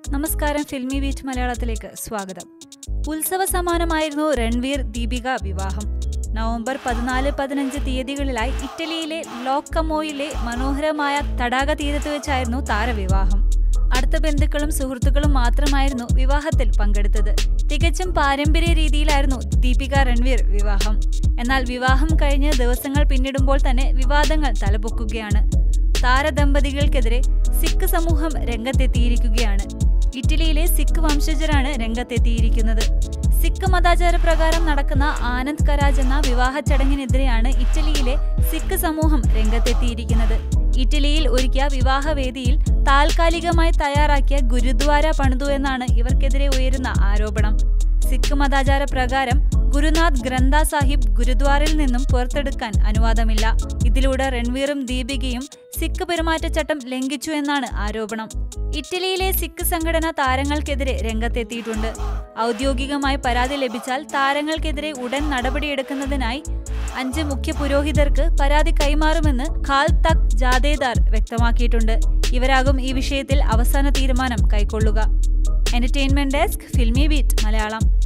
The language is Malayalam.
നമസ്കാരം ഫിൽമി ബീറ്റ് മലയാളത്തിലേക്ക് സ്വാഗതം ഉത്സവ സമാനമായിരുന്നു രൺവീർ ദീപിക വിവാഹം നവംബർ പതിനാല് പതിനഞ്ച് തീയതികളിലായി ഇറ്റലിയിലെ ലോക്കമോയിലെ മനോഹരമായ തടാക തീരത്ത് വെച്ചായിരുന്നു താരവിവാഹം അടുത്ത ബന്ധുക്കളും സുഹൃത്തുക്കളും മാത്രമായിരുന്നു വിവാഹത്തിൽ പങ്കെടുത്തത് തികച്ചും പാരമ്പര്യ രീതിയിലായിരുന്നു ദീപിക രൺവീർ വിവാഹം എന്നാൽ വിവാഹം കഴിഞ്ഞ് ദിവസങ്ങൾ പിന്നിടുമ്പോൾ തന്നെ വിവാദങ്ങൾ തലപൊക്കുകയാണ് താരദമ്പതികൾക്കെതിരെ സിഖ് സമൂഹം രംഗത്തെത്തിയിരിക്കുകയാണ് ഇറ്റലിയിലെ സിഖ് വംശജരാണ് രംഗത്തെത്തിയിരിക്കുന്നത് സിഖ് മതാചാര പ്രകാരം നടക്കുന്ന ആനന്ദ് കരാജ് എന്ന വിവാഹ ചടങ്ങിനെതിരെയാണ് ഇറ്റലിയിലെ സിഖ് സമൂഹം രംഗത്തെത്തിയിരിക്കുന്നത് ഇറ്റലിയിൽ ഒരുക്കിയ വിവാഹവേദിയിൽ താൽക്കാലികമായി തയ്യാറാക്കിയ ഗുരുദ്വാര പണിതു എന്നാണ് ഇവർക്കെതിരെ ഉയരുന്ന ആരോപണം സിഖ് മതാചാര പ്രകാരം ഗുരുനാഥ് ഗ്രന്ഥ സാഹിബ് ഗുരുദ്വാറിൽ നിന്നും പുറത്തെടുക്കാൻ അനുവാദമില്ല ഇതിലൂടെ രൺവീറും ദീപികയും സിഖ് പെരുമാറ്റച്ചട്ടം ലംഘിച്ചു എന്നാണ് ആരോപണം ഇറ്റലിയിലെ സിഖ് സംഘടന താരങ്ങൾക്കെതിരെ രംഗത്തെത്തിയിട്ടുണ്ട് ഔദ്യോഗികമായി പരാതി ലഭിച്ചാൽ താരങ്ങൾക്കെതിരെ ഉടൻ നടപടിയെടുക്കുന്നതിനായി അഞ്ച് മുഖ്യ പുരോഹിതർക്ക് പരാതി കൈമാറുമെന്ന് ഖാൽ തക് ജാദേദാർ വ്യക്തമാക്കിയിട്ടുണ്ട് ഇവരാകും ഈ വിഷയത്തിൽ അവസാന തീരുമാനം കൈക്കൊള്ളുക entertainment desk Filmibeat Malayalam